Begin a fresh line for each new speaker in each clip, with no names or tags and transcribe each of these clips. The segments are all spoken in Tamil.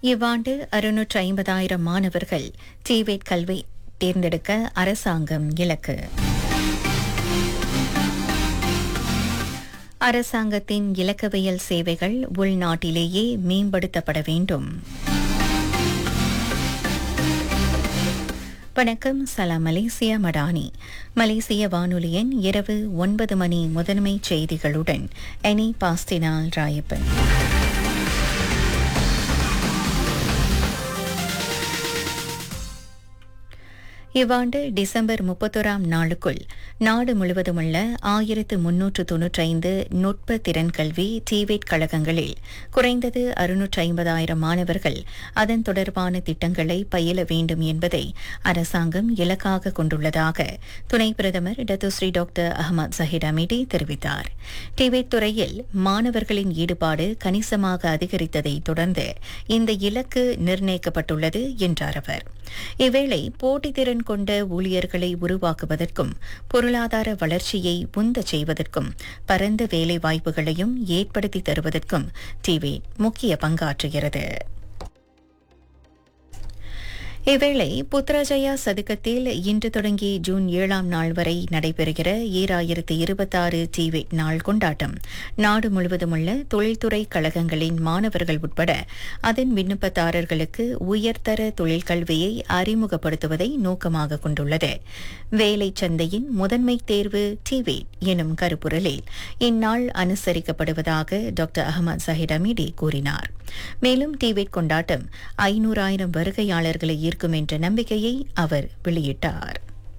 இவ்வாண்டு அறுநூற்று ஐம்பதாயிரம் மாணவர்கள் டிவேட் கல்வி தேர்ந்தெடுக்க அரசாங்கம் இலக்கு அரசாங்கத்தின் இலக்கவியல் சேவைகள் உள்நாட்டிலேயே மேம்படுத்தப்பட வேண்டும் வணக்கம் சலாம் மலேசியா மடானி மலேசிய வானொலியின் இரவு ஒன்பது மணி முதன்மை செய்திகளுடன் எனி பாஸ்டினால் ராயப்பன் இவ்வாண்டு டிசம்பர் முப்பத்தோராம் நாளுக்குள் நாடு முழுவதுமுள்ள ஆயிரத்து முன்னூற்று தொன்னூற்றைந்து நுட்ப திறன் கல்வி டிவேட் கழகங்களில் குறைந்தது அறுநூற்று ஐம்பதாயிரம் மாணவர்கள் அதன் தொடர்பான திட்டங்களை பயில வேண்டும் என்பதை அரசாங்கம் இலக்காக கொண்டுள்ளதாக துணை பிரதமர் Datuk Seri doctor Ahmad Zahid Hamidi தெரிவித்தார் டிவேட் துறையில் மாணவர்களின் ஈடுபாடு கணிசமாக அதிகரித்ததை தொடர்ந்து இந்த இலக்கு நிர்ணயிக்கப்பட்டுள்ளது என்றார் அவர் இவ்வேளை போட்டித்திறன் கொண்ட ஊழியர்களை உருவாக்குவதற்கும் பொருளாதார வளர்ச்சியை உந்தச் செய்வதற்கும் பரந்த வேலை வாய்ப்புகளையும் ஏற்படுத்தி தருவதற்கும் டிவி முக்கிய பங்காற்றுகிறது இவ்வேளை புத்ராஜயா சதுக்கத்தில் இன்று தொடங்கி ஜூன் ஏழாம் நாள் வரை நடைபெறுகிற ஈராயிரத்து இருபத்தாறு டிவேட் நாள் கொண்டாட்டம் நாடு முழுவதும் உள்ள தொழில்துறை கழகங்களின் மாணவர்கள் உட்பட அதன் விண்ணப்பதாரர்களுக்கு உயர்தர தொழிற்கல்வியை அறிமுகப்படுத்துவதை நோக்கமாக கொண்டுள்ளது வேலை சந்தையின் முதன்மை தேர்வு டிவேட் எனும் கருப்பொருளில் இந்நாள் அனுசரிக்கப்படுவதாக டாக்டர் அகமது சஹிட் அமீடி கூறினார் மேலும் டிவேட் கொண்டாட்டம் ஐநூறாயிரம் வருகையாளர்களை ஈர்க்கும் என்ற நம்பிக்கையை அவர் வெளியிட்டார்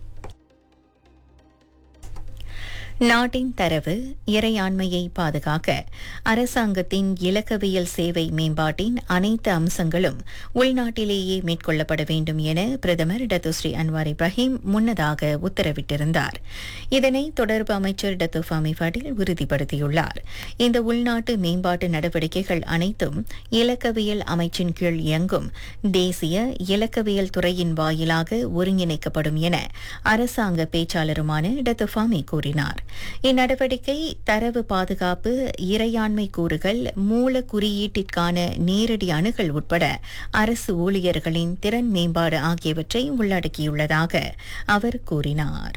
நாட்டின் தரவு இறையாண்மையை பாதுகாக்க அரசாங்கத்தின் இலக்கவியல் சேவை மேம்பாட்டின் அனைத்து அம்சங்களும் உள்நாட்டிலேயே மேற்கொள்ளப்பட வேண்டும் என பிரதமர் டத்துஸ்ரீ அன்வார் இப்ராஹிம் முன்னதாக உத்தரவிட்டிருந்தார் இதனை தொடர்பு அமைச்சர் டத்து ஃபாமி படேல் உறுதிப்படுத்தியுள்ளார் இந்த உள்நாட்டு மேம்பாட்டு நடவடிக்கைகள் அனைத்தும் இலக்கவியல் அமைச்சின் கீழ் இயங்கும் தேசிய இலக்கவியல் துறையின் வாயிலாக ஒருங்கிணைக்கப்படும் என அரசாங்க பேச்சாளருமான டத்து ஃபாமி கூறினார் இந்நடவடிக்கை தரவு பாதுகாப்பு இறையாண்மை கூறுகள் மூல குறியீட்டிற்கான நேரடி அணுகல் உட்பட அரசு ஊழியர்களின் திறன் மேம்பாடு ஆகியவற்றை உள்ளடக்கியுள்ளதாக அவர் கூறினார்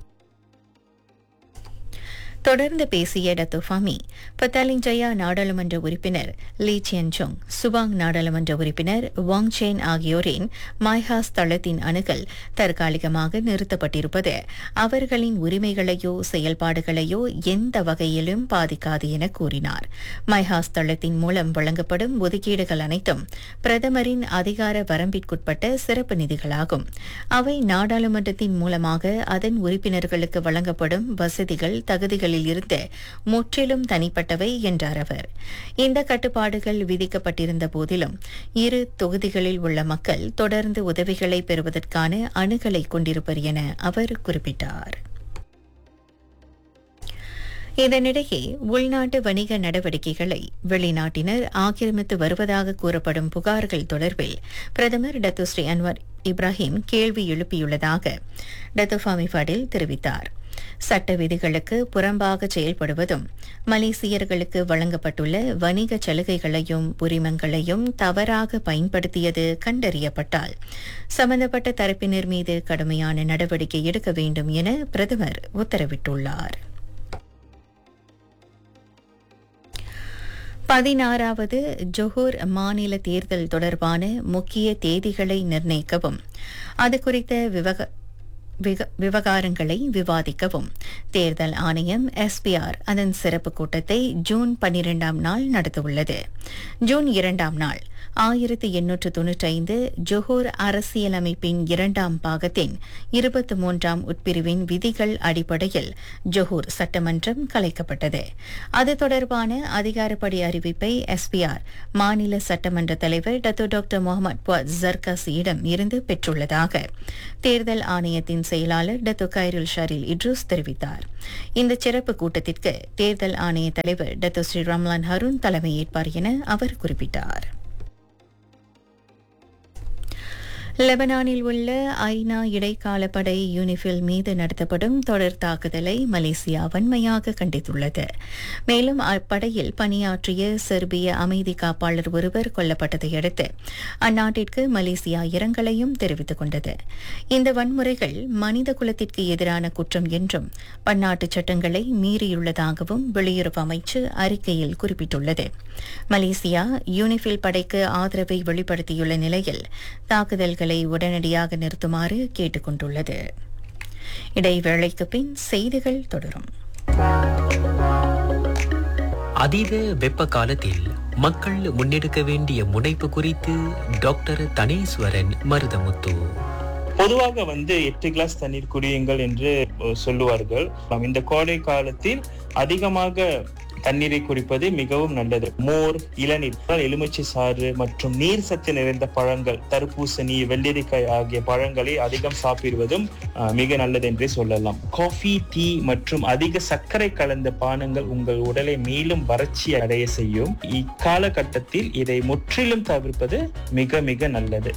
தொடர்ந்து பேசிய டத்துஃபாமி பத்தாலிஞ்சயா நாடாளுமன்ற உறுப்பினர் லீ சியன்சோங் சுபாங் நாடாளுமன்ற உறுப்பினர் வாங் சேன் ஆகியோரின் மைஹாஸ் தளத்தின் அணுகல் தற்காலிகமாக நிறுத்தப்பட்டிருப்பது அவர்களின் உரிமைகளையோ செயல்பாடுகளையோ எந்த வகையிலும் பாதிக்காது என கூறினார் மைஹாஸ் தளத்தின் மூலம் வழங்கப்படும் ஒதுக்கீடுகள் அனைத்தும் பிரதமரின் அதிகார வரம்பிற்குட்பட்ட சிறப்பு நிதிகளாகும் அவை நாடாளுமன்றத்தின் மூலமாக அதன் உறுப்பினர்களுக்கு வழங்கப்படும் வசதிகள் தகுதிகள் பகுதிகளில் இருந்து முற்றிலும் தனிப்பட்டவை என்றார் அவர் இந்த கட்டுப்பாடுகள் விதிக்கப்பட்டிருந்த போதிலும் இரு தொகுதிகளில் உள்ள மக்கள் தொடர்ந்து உதவிகளை பெறுவதற்கான அணுகலை கொண்டிருப்பர் என அவர் குறிப்பிட்டார் இதனிடையே உள்நாட்டு வணிக நடவடிக்கைகளை வெளிநாட்டினர் ஆக்கிரமித்து வருவதாக கூறப்படும் புகார்கள் தொடர்பில் பிரதமர் டத்துஸ்ரீ அன்வர் இப்ராஹிம் கேள்வி எழுப்பியுள்ளதாக டத்துஃபாமி ஃபடில் தெரிவித்தார் சட்ட விதிகளுக்கு புறம்பாக செயல்படுவதும் மலேசியர்களுக்கு வழங்கப்பட்டுள்ள வணிக சலுகைகளையும் உரிமங்களையும் தவறாக பயன்படுத்தியது கண்டறியப்பட்டால் சம்பந்தப்பட்ட தரப்பினர் மீது கடுமையான நடவடிக்கை எடுக்க வேண்டும் என பிரதமர் உத்தரவிட்டுள்ளார் பதினாறாவது ஜொஹூர் மாநில தேர்தல் தொடர்பான முக்கிய தேதிகளை நிர்ணயிக்கவும் அது குறித்த விவக விவகாரங்களை விவாதிக்கவும் தேர்தல் ஆணையம் எஸ்பிஆர் அதன் சிறப்பு கூட்டத்தை ஜூன் பன்னிரெண்டாம் நாள் நடத்தவுள்ளது ஜூன் இரண்டாம் நாள் ஆயிரத்து எண்ணூற்று தொன்னூற்றி ஐந்து ஜொஹூர் அரசியலமைப்பின் இரண்டாம் பாகத்தின் இருபத்தி மூன்றாம் உட்பிரிவின் விதிகள் அடிப்படையில் ஜொஹூர் சட்டமன்றம் கலைக்கப்பட்டது அது தொடர்பான அதிகாரப்படி அறிவிப்பை எஸ்பிஆர் மாநில சட்டமன்ற தலைவர் டத்தோ டாக்டர் முகமது புவத் ஜர்காசியிடம் இருந்து பெற்றுள்ளதாக தேர்தல் ஆணையத்தின் செயலாளர் டத்தோ கைருல் ஷரீல் இட்ரூஸ் தெரிவித்தார் இந்த சிறப்பு கூட்டத்திற்கு தேர்தல் ஆணைய தலைவர் டத்தோ ஸ்ரீ ரம்லான் ஹருண் தலைமையேற்பார் என அவர் குறிப்பிட்டார் லெபனானில் உள்ள ஐநா இடைக்கால படை யூனிஃபில் மீது நடத்தப்படும் தொடர் தாக்குதலை மலேசியா வன்மையாக கண்டித்துள்ளது மேலும் அப்படையில் பணியாற்றிய செர்பிய அமைதி காப்பாளர் ஒருவர் கொல்லப்பட்டதை அடுத்து அந்நாட்டிற்கு மலேசியா இரங்கலையும் தெரிவித்துக் கொண்டது இந்த வன்முறைகள் மனித குலத்திற்கு எதிரான குற்றம் என்றும் பன்னாட்டு சட்டங்களை மீறியுள்ளதாகவும் வெளியுறவு அமைச்சு அறிக்கையில் குறிப்பிட்டுள்ளது மலேசியா யூனிஃபில் படைக்கு ஆதரவை வெளிப்படுத்தியுள்ள நிலையில் தாக்குதல்களை உடனடியாக நிறுத்துமாறு கேட்டுக் கொண்டுள்ளது இடைவேளைக்கு பின் செய்திகள் தொடரும்
அதீத வெப்ப காலத்தில் மக்கள் முன்னெடுக்க வேண்டிய முனைப்பு குறித்து டாக்டர் தனேஸ்வரன் மருதமுத்து
பொதுவாக வந்து எட்டு கிளாஸ் தண்ணீர் குடியுங்கள் என்று சொல்லுவார்கள் இந்த கோடை காலத்தில் அதிகமாக தண்ணீரை குடிப்பது மிகவும் நல்லது மோர் இளநீர் எலுமிச்சை சாறு மற்றும் நீர் சத்து நிறைந்த பழங்கள் தர்பூசணி வெள்ளரிக்காய் ஆகிய பழங்களை அதிகம் சாப்பிடுவதும் மிக நல்லது என்றே சொல்லலாம் காஃபி டீ மற்றும் அதிக சர்க்கரை கலந்த பானங்கள் உங்கள் உடலை மேலும் வறட்சி அடைய செய்யும் இக்காலகட்டத்தில் இதை முற்றிலும் தவிர்ப்பது மிக மிக நல்லது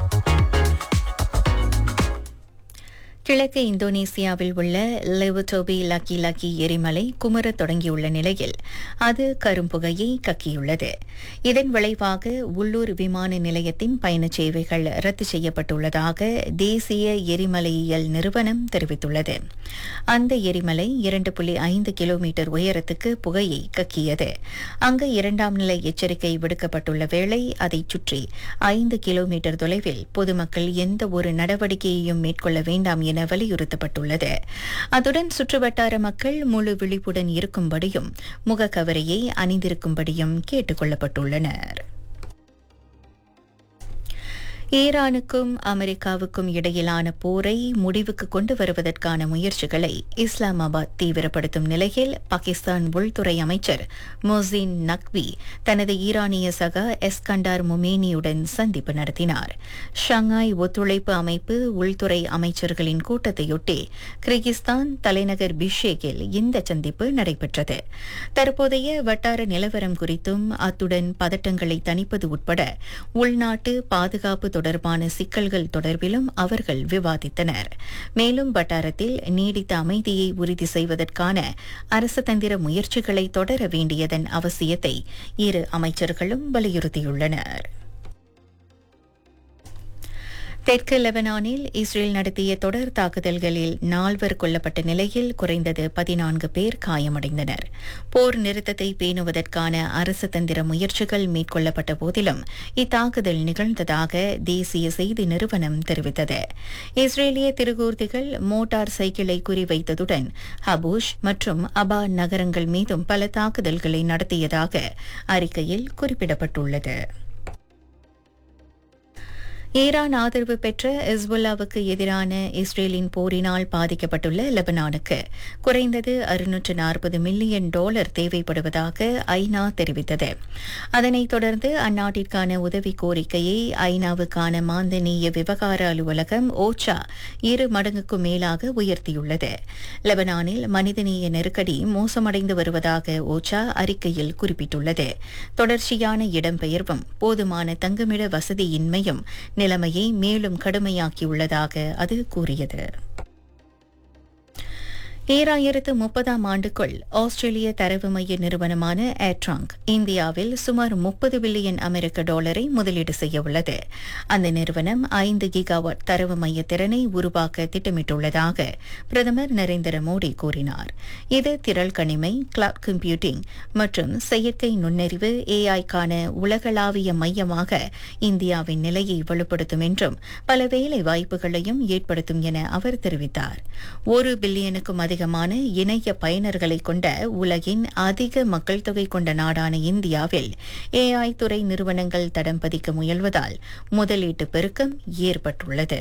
கிழக்கு இந்தோனேசியாவில் உள்ள லெவட்டோபி லக்கி லக்கி எரிமலை குமரத் தொடங்கியுள்ள நிலையில் அது கரும்புகையை கக்கியுள்ளது இதன் விளைவாக உள்ளூர் விமான நிலையத்தின் பயணச் சேவைகள் ரத்து செய்யப்பட்டுள்ளதாக தேசிய எரிமலையியல் நிறுவனம் தெரிவித்துள்ளது அந்த எரிமலை இரண்டு புள்ளி ஐந்து கிலோமீட்டர் உயரத்துக்கு புகையை கக்கியது அங்கு இரண்டாம் நிலை எச்சரிக்கை விடுக்கப்பட்டுள்ள வேளை அதைச் சுற்றி ஐந்து கிலோமீட்டர் தொலைவில் பொதுமக்கள் எந்த ஒரு நடவடிக்கையையும் மேற்கொள்ள வேண்டாம் என வலியுறுத்தப்பட்டுள்ளது அதுடன் சுற்றுவட்டார மக்கள் முழு விழிப்புடன் இருக்கும்படியும் முகக்கவரையை அணிந்திருக்கும்படியும் கேட்டுக் கொள்ளப்பட்டுள்ளனர் ஈரானுக்கும் அமெரிக்காவுக்கும் இடையிலான போரை முடிவுக்கு கொண்டு வருவதற்கான முயற்சிகளை இஸ்லாமாபாத் தீவிரப்படுத்தும் நிலையில் பாகிஸ்தான் உள்துறை அமைச்சர் மொசின் நக்வி தனது ஈரானிய சகா எஸ்கண்டார் முமேனியுடன் சந்திப்பு நடத்தினார் ஷங்காய் ஒத்துழைப்பு அமைப்பு உள்துறை அமைச்சர்களின் கூட்டத்தையொட்டி கிர்கிஸ்தான் தலைநகர் பிஷேக்கில் இந்த சந்திப்பு நடைபெற்றது தற்போதைய வட்டார நிலவரம் குறித்தும் அத்துடன் பதட்டங்களை தணிப்பது உட்பட உள்நாட்டு பாதுகாப்பு தொடர்பான சிக்கல்கள் தொடர்பிலும் அவர்கள் விவாதித்தனர் மேலும் வட்டாரத்தில் நீடித்த அமைதியை உறுதி செய்வதற்கான அரசதந்திர முயற்சிகளை தொடர வேண்டியதன் அவசியத்தை இரு அமைச்சர்களும் வலியுறுத்தியுள்ளனர் தெற்கு லெபனானில் இஸ்ரேல் நடத்திய தொடர் தாக்குதல்களில் நால்வர் கொல்லப்பட்ட நிலையில் குறைந்தது பதினான்கு பேர் காயமடைந்தனர் போர் நிறுத்தத்தை பேணுவதற்கான அரசு தந்திர முயற்சிகள் மேற்கொள்ளப்பட்ட போதிலும் இத்தாக்குதல் நிகழ்ந்ததாக தேசிய செய்தி நிறுவனம் தெரிவித்தது இஸ்ரேலிய திருகூர்த்திகள் மோட்டார் சைக்கிளை குறிவைத்ததுடன் ஹபூஷ் மற்றும் அபா நகரங்கள் மீதும் பல தாக்குதல்களை நடத்தியதாக அறிக்கையில் குறிப்பிடப்பட்டுள்ளது ஈரான் ஆதரவு பெற்ற இஸ்புல்லாவுக்கு எதிரான இஸ்ரேலின் போரினால் பாதிக்கப்பட்டுள்ள லெபனானுக்கு குறைந்தது அறுநூற்று நாற்பது மில்லியன் டாலர் தேவைப்படுவதாக ஐநா தெரிவித்தது அதனைத் தொடர்ந்து அந்நாட்டிற்கான உதவி கோரிக்கையை ஐநாவுக்கான மாந்தநீய விவகார அலுவலகம் ஓச்சா இரு மடங்குக்கும் மேலாக உயர்த்தியுள்ளது லெபனானில் மனிதநேய நெருக்கடி மோசமடைந்து வருவதாக ஓச்சா அறிக்கையில் குறிப்பிட்டுள்ளது தொடர்ச்சியான இடம்பெயர்வும் போதுமான தங்குமிட வசதியின்மையும் நிலைமையை மேலும் கடுமையாக்கியுள்ளதாக அது கூறியது ஈராயிரத்து முப்பதாம் ஆண்டுக்குள் ஆஸ்திரேலிய தரவு மைய நிறுவனமான ஏட்ராங்க் இந்தியாவில் சுமார் முப்பது பில்லியன் அமெரிக்க டாலரை முதலீடு செய்ய உள்ளது அந்த நிறுவனம் ஐந்து கிகாவாட் தரவு மைய திறனை உருவாக்க திட்டமிட்டுள்ளதாக பிரதமர் நரேந்திர மோடி கூறினார் இது திரள் கணிமை கிளவுட் கம்ப்யூட்டிங் மற்றும் செயற்கை நுண்ணறிவு ஏஐக்கான உலகளாவிய மையமாக இந்தியாவின் நிலையை வலுப்படுத்தும் என்றும் பல வேலை வாய்ப்புகளையும் ஏற்படுத்தும் என அவர் தெரிவித்தார் ஒரு பில்லியனுக்கும் அதிகமான இணைய பயனர்களை கொண்ட உலகின் அதிக மக்கள் தொகை கொண்ட நாடான இந்தியாவில் ஏஐ துறை நிறுவனங்கள் தடம் பதிக்க முயல்வதால் முதலீட்டு பெருக்கம் ஏற்பட்டுள்ளது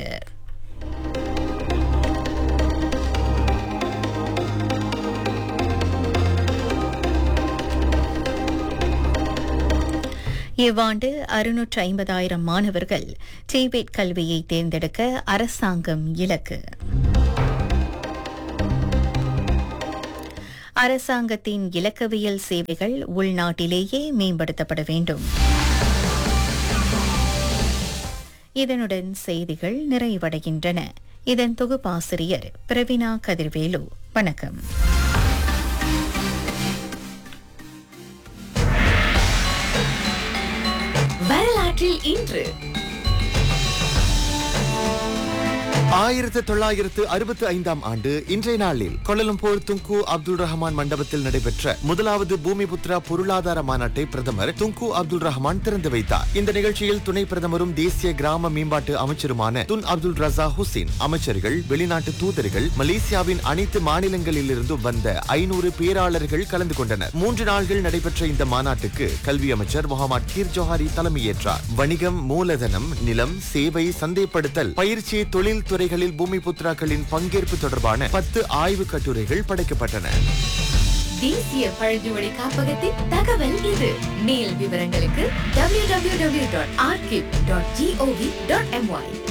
இவ்வாண்டு அறுநூற்று ஐம்பதாயிரம் மாணவர்கள் டிபேட் கல்வியை தேர்ந்தெடுக்க அரசாங்கம் இலக்கு அரசாங்கத்தின் இலக்கவியல் சேவைகள் உள்நாட்டிலேயே மேம்படுத்தப்பட வேண்டும் இதனுடன் செய்திகள் நிறைவடைகின்றன இதன் தொகுப்பாசிரியர் பிரவீனா கதிர்வேலு வணக்கம்
வரலாற்றில் இன்று
ஆயிரத்து தொள்ளாயிரத்து அறுபத்தி ஐந்தாம் ஆண்டு இன்றைய நாளில் கொலலம்பூர் துங்கு அப்துல் ரஹ்மான் மண்டபத்தில் நடைபெற்ற முதலாவது பூமிபுத்ரா பொருளாதார மாநாட்டை பிரதமர் துங்கு அப்துல் ரஹ்மான் திறந்து வைத்தார் இந்த நிகழ்ச்சியில் துணை பிரதமரும் தேசிய கிராம மேம்பாட்டு அமைச்சருமான துன் அப்துல் ரசா ஹுசேன் அமைச்சர்கள் வெளிநாட்டு தூதர்கள் மலேசியாவின் அனைத்து மாநிலங்களிலிருந்தும் வந்த ஐநூறு பேராளர்கள் கலந்து கொண்டனர் மூன்று நாள்கள் நடைபெற்ற இந்த மாநாட்டுக்கு கல்வி அமைச்சர் முகமது கீர் ஜோஹாரி தலைமையேற்றார் வணிகம் மூலதனம் நிலம் சேவை சந்தைப்படுத்தல் பயிற்சி தொழில் துறைகளில் பூமி புத்ராக்களின் பங்கேற்பு தொடர்பான பத்து ஆய்வு கட்டுரைகள் படைக்கப்பட்டன
தேசிய பழங்குமொழி காப்பகத்தின் தகவல் இது மேல் விவரங்களுக்கு www.archive.gov.my